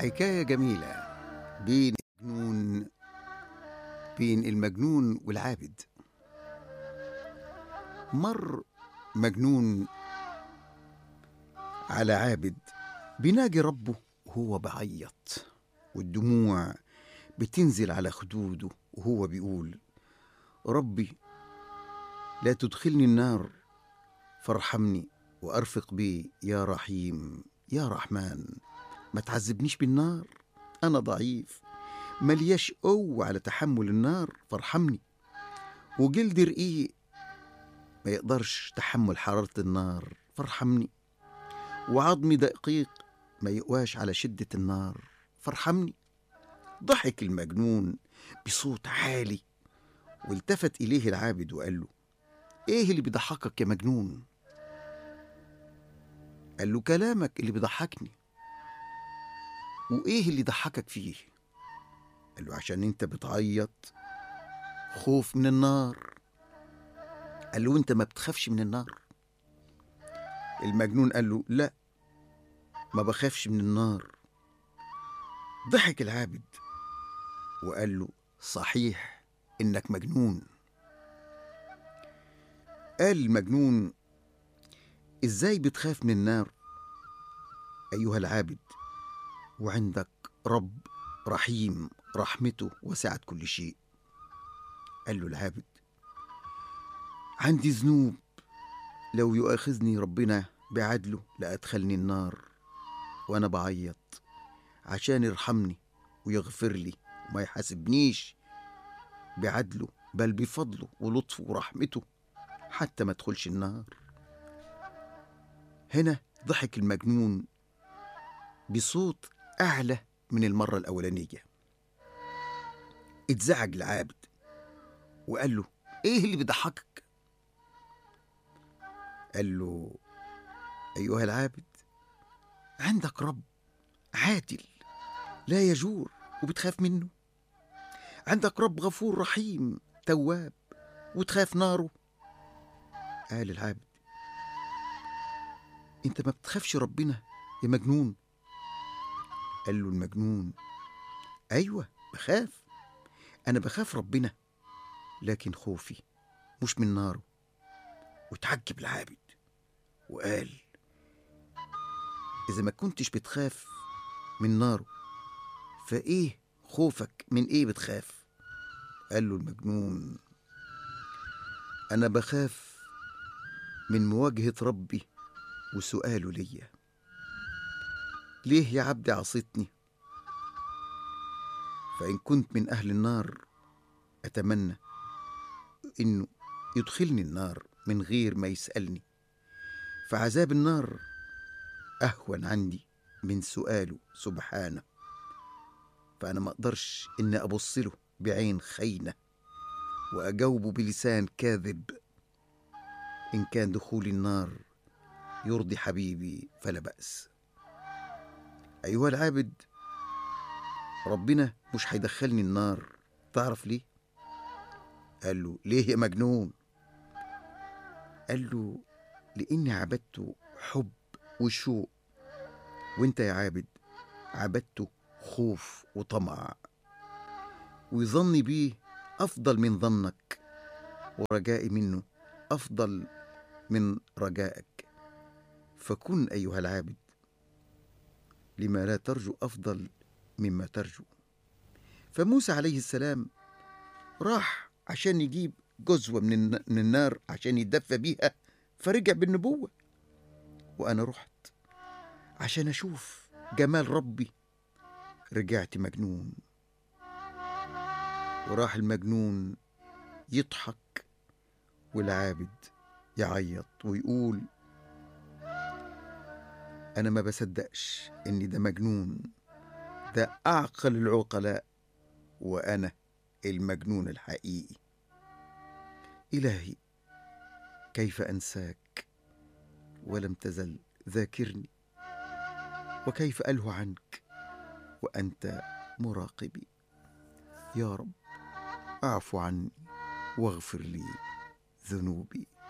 حكاية جميلة بين المجنون بين المجنون والعابد مر مجنون على عابد بيناجي ربه وهو بعيط والدموع بتنزل على خدوده وهو بيقول ربي لا تدخلني النار فارحمني وارفق بي يا رحيم يا رحمن ما تعذبنيش بالنار انا ضعيف ملياش قوة على تحمل النار فارحمني وجلد رقيق ما يقدرش تحمل حرارة النار فارحمني وعظمي دقيق ما يقواش على شدة النار فارحمني ضحك المجنون بصوت عالي والتفت إليه العابد وقال له إيه اللي بيضحكك يا مجنون؟ قال له كلامك اللي بيضحكني وإيه اللي ضحكك فيه؟ قال له عشان أنت بتعيط خوف من النار قال له أنت ما بتخافش من النار المجنون قال له لا ما بخافش من النار ضحك العابد وقال له صحيح انك مجنون قال المجنون ازاي بتخاف من النار ايها العابد وعندك رب رحيم رحمته وسعت كل شيء قال له العابد عندي ذنوب لو يؤاخذني ربنا بعدله لأدخلني النار وأنا بعيط عشان يرحمني ويغفر لي وما يحاسبنيش بعدله بل بفضله ولطفه ورحمته حتى ما ادخلش النار هنا ضحك المجنون بصوت أعلى من المرة الأولانية اتزعج العابد وقال له ايه اللي بيضحكك قال له ايها العابد عندك رب عادل لا يجور وبتخاف منه عندك رب غفور رحيم تواب وتخاف ناره قال العابد انت ما بتخافش ربنا يا مجنون قال له المجنون ايوه بخاف انا بخاف ربنا لكن خوفي مش من ناره وتعجب العابد وقال إذا ما كنتش بتخاف من ناره فإيه خوفك من إيه بتخاف؟ قال له المجنون أنا بخاف من مواجهة ربي وسؤاله ليا ليه يا عبدي عصيتني؟ فإن كنت من أهل النار أتمنى إنه يدخلني النار من غير ما يسألني فعذاب النار أهون عندي من سؤاله سبحانه فأنا ما أقدرش إني أبص له بعين خاينة وأجاوبه بلسان كاذب إن كان دخول النار يرضي حبيبي فلا بأس أيها العابد ربنا مش هيدخلني النار تعرف ليه؟ قال له ليه يا مجنون؟ قال له لاني عبدته حب وشوق وانت يا عابد عبدته خوف وطمع وظني بيه افضل من ظنك ورجائي منه افضل من رجائك فكن ايها العابد لما لا ترجو افضل مما ترجو فموسى عليه السلام راح عشان يجيب جزوة من الن- من النار عشان يتدفى بيها فرجع بالنبوة وأنا رحت عشان أشوف جمال ربي رجعت مجنون وراح المجنون يضحك والعابد يعيط ويقول أنا ما بصدقش إن ده مجنون ده أعقل العقلاء وأنا المجنون الحقيقي إلهي كيف أنساك ولم تزل ذاكرني وكيف ألهو عنك وأنت مراقبي يا رب اعف عني واغفر لي ذنوبي